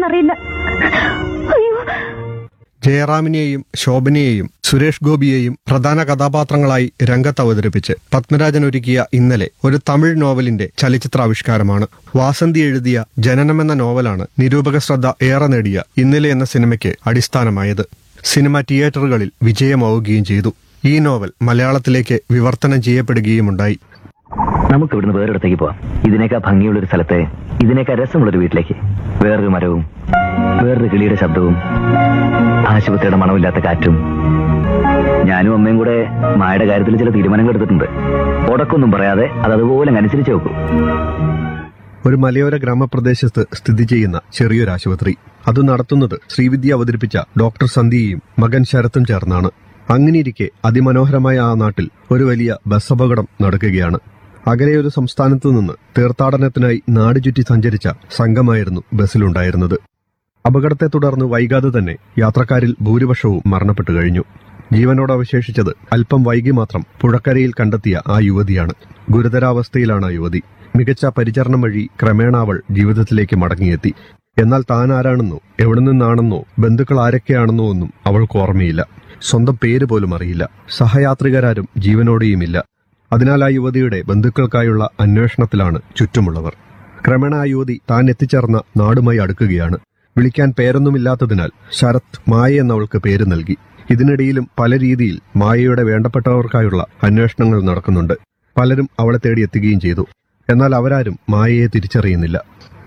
അറിയില്ല അയ്യോ ജയറാമിനെയും ശോഭനയെയും സുരേഷ് ഗോപിയെയും പ്രധാന കഥാപാത്രങ്ങളായി രംഗത്ത് അവതരിപ്പിച്ച് പത്മരാജൻ ഒരുക്കിയ ഇന്നലെ ഒരു തമിഴ് നോവലിന്റെ ചലച്ചിത്രാവിഷ്കാരമാണ് വാസന്തി എഴുതിയ ജനനം എന്ന നോവലാണ് നിരൂപക ശ്രദ്ധ ഏറെ നേടിയ ഇന്നലെ എന്ന സിനിമയ്ക്ക് അടിസ്ഥാനമായത് സിനിമ തിയേറ്ററുകളിൽ വിജയമാവുകയും ചെയ്തു ഈ നോവൽ മലയാളത്തിലേക്ക് വിവർത്തനം ചെയ്യപ്പെടുകയുമുണ്ടായി നമുക്ക് ഇവിടുന്ന് വേറൊരിടത്തേക്ക് പോവാം ഇതിനേക്കാൾ ഭംഗിയുള്ള ഒരു സ്ഥലത്തെ ഇതിനേക്കാൾ രസമുള്ള ഒരു വീട്ടിലേക്ക് വേറൊരു മരവും വേറൊരു കിളിയുടെ ശബ്ദവും ആശുപത്രിയുടെ മണമില്ലാത്ത കാറ്റും ഞാനും അമ്മയും കൂടെ മായയുടെ കാര്യത്തിൽ ചില തീരുമാനങ്ങൾ എടുത്തിട്ടുണ്ട് ഉടക്കൊന്നും പറയാതെ അത് അതുപോലെ അങ്ങ് അനുസരിച്ച് വെക്കും ഒരു മലയോര ഗ്രാമപ്രദേശത്ത് സ്ഥിതി ചെയ്യുന്ന ചെറിയൊരു ആശുപത്രി അത് നടത്തുന്നത് ശ്രീവിദ്യ അവതരിപ്പിച്ച ഡോക്ടർ സന്ധ്യയും മകൻ ശരത്തും ചേർന്നാണ് അങ്ങനെയിരിക്കെ അതിമനോഹരമായ ആ നാട്ടിൽ ഒരു വലിയ ബസ് അപകടം നടക്കുകയാണ് അകലെ ഒരു സംസ്ഥാനത്തു നിന്ന് തീർത്ഥാടനത്തിനായി നാട് ചുറ്റി സഞ്ചരിച്ച സംഘമായിരുന്നു ബസ്സിലുണ്ടായിരുന്നത് അപകടത്തെ തുടർന്ന് വൈകാതെ തന്നെ യാത്രക്കാരിൽ ഭൂരിപക്ഷവും മരണപ്പെട്ടു കഴിഞ്ഞു ജീവനോട് അവശേഷിച്ചത് അല്പം വൈകി മാത്രം പുഴക്കരയിൽ കണ്ടെത്തിയ ആ യുവതിയാണ് ഗുരുതരാവസ്ഥയിലാണ് ആ യുവതി മികച്ച പരിചരണം വഴി ക്രമേണ അവൾ ജീവിതത്തിലേക്ക് മടങ്ങിയെത്തി എന്നാൽ താൻ ആരാണെന്നോ എവിടെ നിന്നാണെന്നോ ബന്ധുക്കൾ ആരൊക്കെയാണെന്നോ ഒന്നും അവൾക്ക് ഓർമ്മയില്ല സ്വന്തം പേര് പോലും അറിയില്ല സഹയാത്രികരാരും ജീവനോടെയുമില്ല അതിനാൽ ആ യുവതിയുടെ ബന്ധുക്കൾക്കായുള്ള അന്വേഷണത്തിലാണ് ചുറ്റുമുള്ളവർ ക്രമേണ ആ യുവതി താൻ എത്തിച്ചേർന്ന നാടുമായി അടുക്കുകയാണ് വിളിക്കാൻ പേരൊന്നുമില്ലാത്തതിനാൽ ശരത് മായ എന്നവൾക്ക് പേര് നൽകി ഇതിനിടയിലും പല രീതിയിൽ മായയുടെ വേണ്ടപ്പെട്ടവർക്കായുള്ള അന്വേഷണങ്ങൾ നടക്കുന്നുണ്ട് പലരും അവളെ തേടി എത്തുകയും ചെയ്തു എന്നാൽ അവരാരും മായയെ തിരിച്ചറിയുന്നില്ല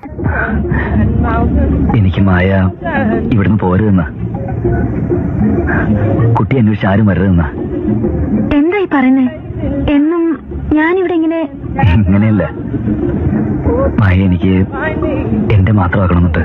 എനിക്ക് മായ ഇവിടുന്ന് പോരുതെന്ന കുട്ടി അന്വേഷിച്ച് ആരും വരരുതെന്ന എന്തായി പറയുന്നേ എന്നും ഞാനിവിടെ ഇങ്ങനെ ഇങ്ങനെയല്ല മായ എനിക്ക് എന്റെ മാത്രമാക്കണമെന്നിട്ട്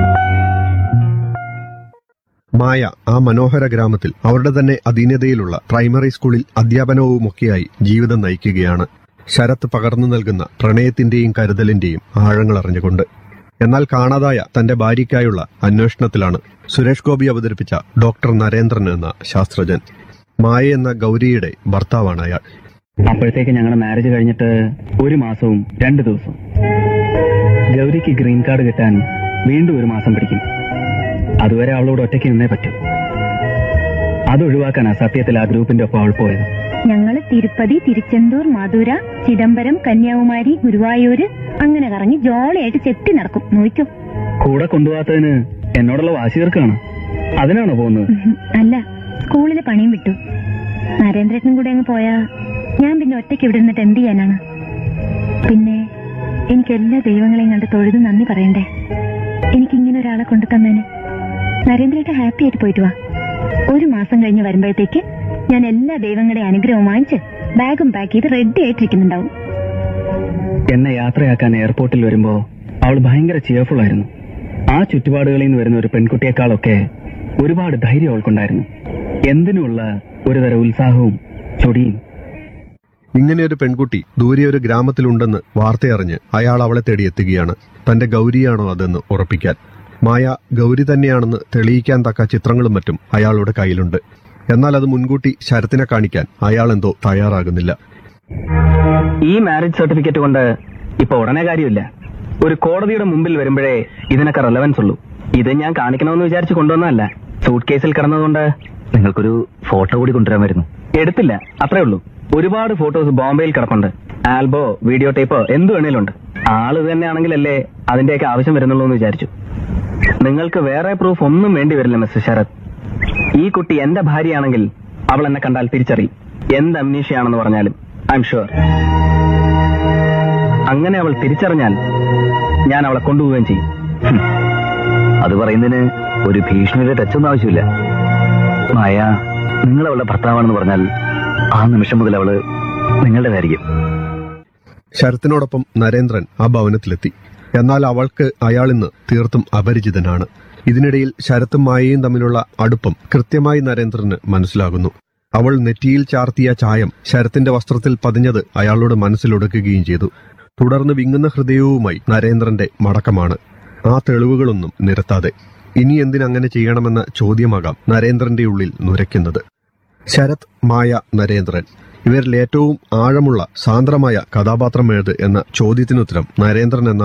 മായ ആ മനോഹര ഗ്രാമത്തിൽ അവരുടെ തന്നെ അധീനതയിലുള്ള പ്രൈമറി സ്കൂളിൽ അധ്യാപനവുമൊക്കെയായി ജീവിതം നയിക്കുകയാണ് ശരത്ത് പകർന്നു നൽകുന്ന പ്രണയത്തിന്റെയും കരുതലിന്റെയും ആഴങ്ങൾ അറിഞ്ഞുകൊണ്ട് എന്നാൽ കാണാതായ തന്റെ ഭാര്യയ്ക്കായുള്ള അന്വേഷണത്തിലാണ് സുരേഷ് ഗോപി അവതരിപ്പിച്ച ഡോക്ടർ നരേന്ദ്രൻ എന്ന ശാസ്ത്രജ്ഞൻ മായ എന്ന ഗൗരിയുടെ ഭർത്താവാണ് അയാൾ അപ്പോഴത്തേക്ക് ഞങ്ങളുടെ മാരേജ് കഴിഞ്ഞിട്ട് ഒരു മാസവും രണ്ട് ദിവസവും ഗൗരിക്ക് ഗ്രീൻ കാർഡ് കിട്ടാൻ വീണ്ടും ഒരു മാസം പിടിക്കും അതുവരെ അവളോട് ഒറ്റയ്ക്ക് നിന്നേ പറ്റൂ അത് ഒഴിവാക്കാനാ സത്യത്തിൽ ആ ഗ്രൂപ്പിന്റെ ഒപ്പം അവൾ പോയത് ഞങ്ങള് തിരുപ്പതി തിരുച്ചെന്തൂർ മധുര ചിദംബരം കന്യാകുമാരി ഗുരുവായൂര് അങ്ങനെ കറങ്ങി ജോളിയായിട്ട് ചെത്തി നടക്കും നോക്കൂ കൂടെ കൊണ്ടുപോകാത്തതിന് എന്നോടുള്ള വാശി തീർക്കാണ് അതിനാണോ പോകുന്നത് അല്ല സ്കൂളിലെ പണിയും വിട്ടു നരേന്ദ്രനും കൂടെ അങ്ങ് പോയാ ഞാൻ പിന്നെ ഒറ്റയ്ക്ക് ഇവിടെ നിന്നിട്ട് എന്ത് ചെയ്യാനാണ് പിന്നെ എനിക്ക് എല്ലാ ദൈവങ്ങളെയും കണ്ട് തൊഴുത് നന്ദി പറയണ്ടേ എനിക്ക് ഇങ്ങനെ ഒരാളെ കൊണ്ടു തന്നേന് നരേന്ദ്രേട്ട ഹാപ്പി ആയിട്ട് പോയിട്ട് വാ ഒരു മാസം കഴിഞ്ഞ് വരുമ്പോഴത്തേക്ക് ഞാൻ എല്ലാ ദൈവങ്ങളുടെയും അനുഗ്രഹവും വാങ്ങിച്ച് ബാഗും പാക്ക് ചെയ്ത് റെഡി ആയിട്ടിരിക്കുന്നുണ്ടാവും എന്നെ യാത്രയാക്കാൻ എയർപോർട്ടിൽ വരുമ്പോ അവൾ ഭയങ്കര ചിയർഫുൾ ആയിരുന്നു ആ ചുറ്റുപാടുകളിൽ നിന്ന് വരുന്ന ഒരു പെൺകുട്ടിയെക്കാളൊക്കെ ഒരുപാട് ധൈര്യം അവൾക്കുണ്ടായിരുന്നു എന്തിനുമുള്ള ഒരുതരം ഉത്സാഹവും ചൊടിയും ഇങ്ങനെ ഒരു പെൺകുട്ടി ദൂരെ ഒരു ഗ്രാമത്തിലുണ്ടെന്ന് വാർത്തയറിഞ്ഞ് അയാൾ അവളെ തേടി എത്തുകയാണ് തന്റെ ഗൗരിയാണോ അതെന്ന് ഉറപ്പിക്കാൻ മായ ഗൗരി തന്നെയാണെന്ന് തെളിയിക്കാൻ തക്ക ചിത്രങ്ങളും മറ്റും അയാളുടെ കയ്യിലുണ്ട് എന്നാൽ അത് മുൻകൂട്ടി ശരത്തിനെ കാണിക്കാൻ അയാൾ എന്തോ തയ്യാറാകുന്നില്ല ഈ മാരേജ് സർട്ടിഫിക്കറ്റ് കൊണ്ട് ഇപ്പൊ ഉടനെ കാര്യമില്ല ഒരു കോടതിയുടെ മുമ്പിൽ വരുമ്പോഴേ ഇതിനൊക്കെ റെലവൻസ് ഉള്ളൂ ഇത് ഞാൻ കാണിക്കണമെന്ന് വിചാരിച്ച് കൊണ്ടുവന്നതല്ല സൂട്ട് കേസിൽ കിടന്നതുകൊണ്ട് നിങ്ങൾക്കൊരു ഫോട്ടോ കൂടി കൊണ്ടുവരാൻ വരുന്നു എടുത്തില്ല അത്രേ ഉള്ളൂ ഒരുപാട് ഫോട്ടോസ് ബോംബെയിൽ കിടപ്പുണ്ട് ആൽബോ വീഡിയോ ടേപ്പോ എന്ത് വേണേലും ഉണ്ട് ആള് ഇത് തന്നെയാണെങ്കിലല്ലേ അതിന്റെയൊക്കെ ആവശ്യം വരുന്നുള്ളൂ എന്ന് വിചാരിച്ചു നിങ്ങൾക്ക് വേറെ പ്രൂഫ് ഒന്നും വേണ്ടി വരില്ല മിസ്റ്റർ ശരത് ഈ കുട്ടി എന്റെ ഭാര്യയാണെങ്കിൽ അവൾ എന്നെ കണ്ടാൽ തിരിച്ചറിയും എന്ത് അമ്നീഷയാണെന്ന് പറഞ്ഞാലും ഐ എം ഷുവർ അങ്ങനെ അവൾ തിരിച്ചറിഞ്ഞാൽ ഞാൻ അവളെ കൊണ്ടുപോവുകയും ചെയ്യും ഹും. അത് പറയുന്നതിന് ഒരു ഭീഷണിയുടെ ടച്ചൊന്നും ആവശ്യമില്ല മായ നിങ്ങൾ അവളുടെ ഭർത്താവാണെന്ന് പറഞ്ഞാൽ ആ നിമിഷം മുതൽ അവള് നിങ്ങളുടേതായിരിക്കും ശരത്തിനോടൊപ്പം നരേന്ദ്രൻ ആ ഭവനത്തിലെത്തി എന്നാൽ അവൾക്ക് അയാൾ ഇന്ന് തീർത്തും അപരിചിതനാണ് ഇതിനിടയിൽ ശരത്തും മായയും തമ്മിലുള്ള അടുപ്പം കൃത്യമായി നരേന്ദ്രന് മനസ്സിലാകുന്നു അവൾ നെറ്റിയിൽ ചാർത്തിയ ചായം ശരത്തിന്റെ വസ്ത്രത്തിൽ പതിഞ്ഞത് അയാളോട് മനസ്സിലൊടുക്കുകയും ചെയ്തു തുടർന്ന് വിങ്ങുന്ന ഹൃദയവുമായി നരേന്ദ്രന്റെ മടക്കമാണ് ആ തെളിവുകളൊന്നും നിരത്താതെ ഇനി എന്തിനങ്ങനെ ചെയ്യണമെന്ന ചോദ്യമാകാം നരേന്ദ്രന്റെ ഉള്ളിൽ നുരയ്ക്കുന്നത് ശരത് മായ നരേന്ദ്രൻ ഇവരിൽ ഏറ്റവും ആഴമുള്ള സാന്ദ്രമായ കഥാപാത്രം ഏത് എന്ന ചോദ്യത്തിനുത്തരം നരേന്ദ്രൻ എന്ന